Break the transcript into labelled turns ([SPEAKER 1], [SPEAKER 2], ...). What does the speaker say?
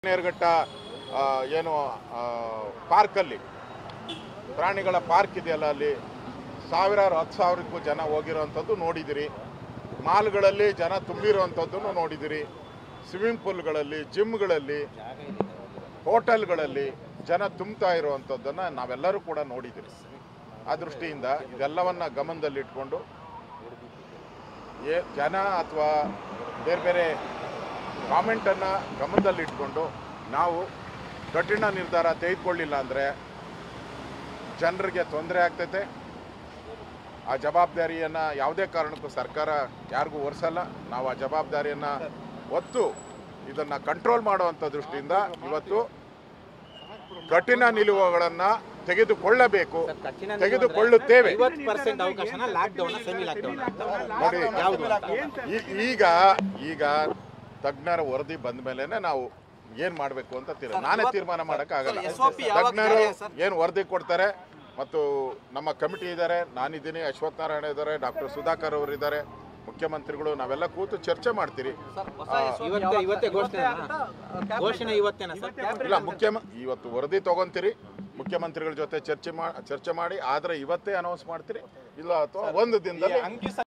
[SPEAKER 1] ನೇರ್ಘಟ್ಟ ಆ, ಏನು ಆ, ಪಾರ್ಕಲ್ಲಿ ಪ್ರಾಣಿಗಳ ಪಾರ್ಕ್ ಇದೆಯಲ್ಲ ಅಲ್ಲಿ ಸಾವಿರಾರು ಹತ್ತು ಸಾವಿರಕ್ಕೂ ಜನ ಹೋಗಿರೋವಂಥದ್ದು ನೋಡಿದಿರಿ ಮಾಲ್ಗಳಲ್ಲಿ ಜನ ತುಂಬಿರುವಂಥದ್ದನ್ನು ನೋಡಿದಿರಿ ಸ್ವಿಮ್ಮಿಂಗ್ ಪೂಲ್ಗಳಲ್ಲಿ ಜಿಮ್ಗಳಲ್ಲಿ ಹೋಟೆಲ್ಗಳಲ್ಲಿ ಜನ ತುಂಬ್ತಾ ಇರುವಂಥದ್ದನ್ನು ನಾವೆಲ್ಲರೂ ಕೂಡ ನೋಡಿದಿರಿ ಆ ದೃಷ್ಟಿಯಿಂದ ಇದೆಲ್ಲವನ್ನ ಗಮನದಲ್ಲಿಟ್ಕೊಂಡು ಏ ಜನ ಅಥವಾ ಬೇರೆ ಬೇರೆ ಕಾಮೆಂಟನ್ನು ಗಮನದಲ್ಲಿಟ್ಕೊಂಡು ನಾವು ಕಠಿಣ ನಿರ್ಧಾರ ತೆಗೆದುಕೊಳ್ಳಿಲ್ಲ ಅಂದರೆ ಜನರಿಗೆ ತೊಂದರೆ ಆಗ್ತೈತೆ ಆ ಜವಾಬ್ದಾರಿಯನ್ನು ಯಾವುದೇ ಕಾರಣಕ್ಕೂ ಸರ್ಕಾರ ಯಾರಿಗೂ ಹೊರಿಸಲ್ಲ ನಾವು ಆ ಜವಾಬ್ದಾರಿಯನ್ನು ಒತ್ತು ಇದನ್ನು ಕಂಟ್ರೋಲ್ ಮಾಡುವಂಥ ದೃಷ್ಟಿಯಿಂದ ಇವತ್ತು ಕಠಿಣ ನಿಲುವುಗಳನ್ನು ತೆಗೆದುಕೊಳ್ಳಬೇಕು ತೆಗೆದುಕೊಳ್ಳುತ್ತೇವೆ
[SPEAKER 2] ಐವತ್ತು ಪರ್ಸೆಂಟ್ ಅವಕಾಶನ lockdown semi lockdown
[SPEAKER 1] ನೋಡಿ
[SPEAKER 2] ಯಾವುದು
[SPEAKER 1] ಈ- ಈಗ ಈಗ ತಜ್ಞರ ವರದಿ ಬಂದ ಮೇಲೆ ನಾವು ಏನ್ ಮಾಡ್ಬೇಕು ಅಂತ ತೀರ್ ನಾನೇ ತೀರ್ಮಾನ ಮಾಡಕ್ ಆಗಲ್ಲ
[SPEAKER 2] SOP ಯಾವಾಗ
[SPEAKER 1] ತಜ್ಞರು
[SPEAKER 2] ಕಾರ್ಯ ಸರ್?
[SPEAKER 1] ಏನ್ ವರದಿ ಕೊಡ್ತಾರೆ ಮತ್ತು ನಮ್ಮ ಕಮಿಟಿ ಇದ್ದಾರೆ ನಾನಿದ್ದೀನಿ ಅಶ್ವಥ್ ನಾರಾಯಣ ಇದ್ದಾರೆ ಡಾಕ್ಟರ್ ಸುಧಾಕರ್ ಅವರು ಇದ್ದಾರೆ ಮುಖ್ಯಮಂತ್ರಿಗಳು ನಾವೆಲ್ಲ ಕೂತು ಚರ್ಚೆ ಮಾಡ್ತೀರಿ
[SPEAKER 2] ಇವತ್ತೇ ಇವತ್ತೇ ಘೋಷಣೆ ಘೋಷಣೆ ಇವತ್ತೇನಾ ಸರ್
[SPEAKER 1] ಇಲ್ಲ ಮುಖ್ಯಮ ಇವತ್ತು ವರದಿ ತಗೊಂತೀರಿ ಮುಖ್ಯಮಂತ್ರಿಗಳ ಜೊತೆ ಚರ್ಚೆ ಮಾ ಚರ್ಚೆ ಮಾಡಿ ಆದ್ರೆ ಇವತ್ತೇ ಅನೌನ್ಸ್ ಮಾಡ್ತೀರಿ ಇಲ್ಲ ಅಥವಾ ಒಂದು ದಿನದಲ್ಲಿ